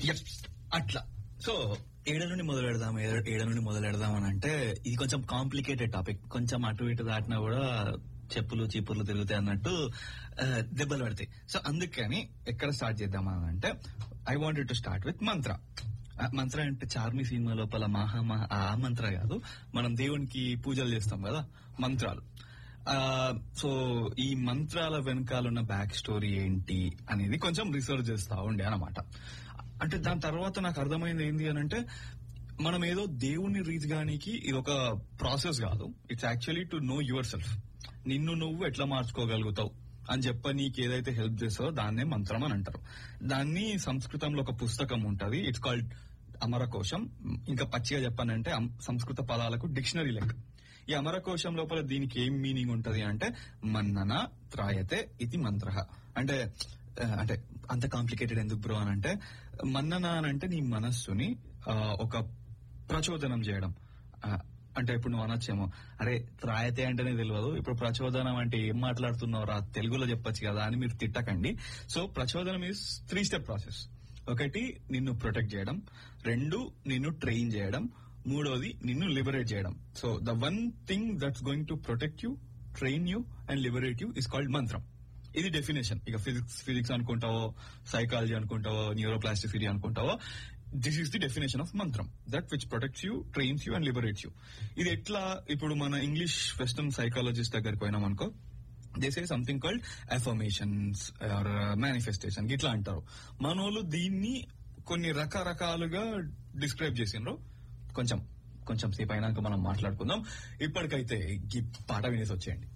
Yep. అట్లా so ఏడ నుండి మొదలు పెడదాం ఏడ- ఏడ నుండి మొదలు పెడదాం అని అంటే ఇది కొంచెం కాంప్లికేటెడ్ టాపిక్ కొంచెం అటు ఇటు దాటినా కూడా చెప్పులు చీపుర్లు తిరుగుతాయి అన్నట్టు ఆ, దెబ్బలు పడతాయి సో అందుకని ఎక్కడ స్టార్ట్ చేద్దాం అని అంటే I wanted to start with mantra ఆ, మంత్ర అంటే చార్మి సినిమా లోపల మహా మహా ఆ మంత్ర కాదు మనం దేవునికి పూజలు చేస్తాం కదా మంత్రాలు ఆ సో ఈ మంత్రాల వెనకాల ఉన్న బ్యాక్ స్టోరీ ఏంటి అనేది కొంచెం రీసెర్చ్ చేస్తా ఉండే అనమాట అంటే దాని తర్వాత నాకు అర్థమైంది ఏంటి అని అంటే మనం ఏదో దేవుణ్ణి రీచ్ గానికి ఇది ఒక ప్రాసెస్ కాదు it's actually to know your self నువ్వు ఎట్లా మార్చుకోగలుగుతావు అని చెప్ప నీకు ఏదైతే హెల్ప్ చేస్తావో దాన్నే మంత్రం అని అంటారు దాన్ని సంస్కృతంలో ఒక పుస్తకం ఉంటది ఇట్స్ కాల్డ్ అమరకోశం ఇంకా పచ్చిగా చెప్పానంటే అం- సంస్కృత పదాలకు డిక్షనరీ లెక్క ఈ అమరకోశం లోపల దీనికి ఏం మీనింగ్ ఉంటది అంటే మన్నన త్రాయతే ఇది మంత్ర అంటే ఆ, అంటే అంత కాంప్లికేటెడ్ ఎందుకు బ్రో అని అంటే మన్నన అని అంటే నీ మనస్సుని ఆ, ఒక ప్రచోదనం చేయడం ఆ, అంటే ఇప్పుడు నువ్వు అనొచ్చేమో అరే త్రాయతే అంటేనే తెలియదు ఇప్పుడు ప్రచోదనం అంటే ఏం మాట్లాడుతున్నావు రా తెలుగులో చెప్పొచ్చు కదా అని మీరు తిట్టకండి సో ప్రచోదనం ఇస్ త్రీ స్టెప్ ప్రాసెస్ ఒకటి నిన్ను ప్రొటెక్ట్ చేయడం రెండు నిన్ను ట్రైన్ చేయడం మూడోది నిన్ను లిబరేట్ చేయడం so the one thing that's going to protect you train you and liberate you is called mantram ఇది డెఫినేషన్ ఇక ఫిజిక్స్ ఫిజిక్స్ అనుకుంటావో సైకాలజీ అనుకుంటావో న్యూరోప్లాస్టిసిటీ అనుకుంటావో this is the definition of mantram that which protects you trains you and liberates you ఇది ఎట్లా ఇప్పుడు మన English western psychologist దగ్గరికి పోయినాం అనుకో they say something called affirmations or manifestation ఇట్లా అంటారు మనోళ్ళు దీన్ని కొన్ని రకరకాలుగా డిస్క్రైబ్ చేసిండ్రు కొంచెం కొంచెం సేపు అయినాక మనం మాట్లాడుకుందాం ఇప్పటికైతే ఈ పాట వినేసి వచ్చేయండి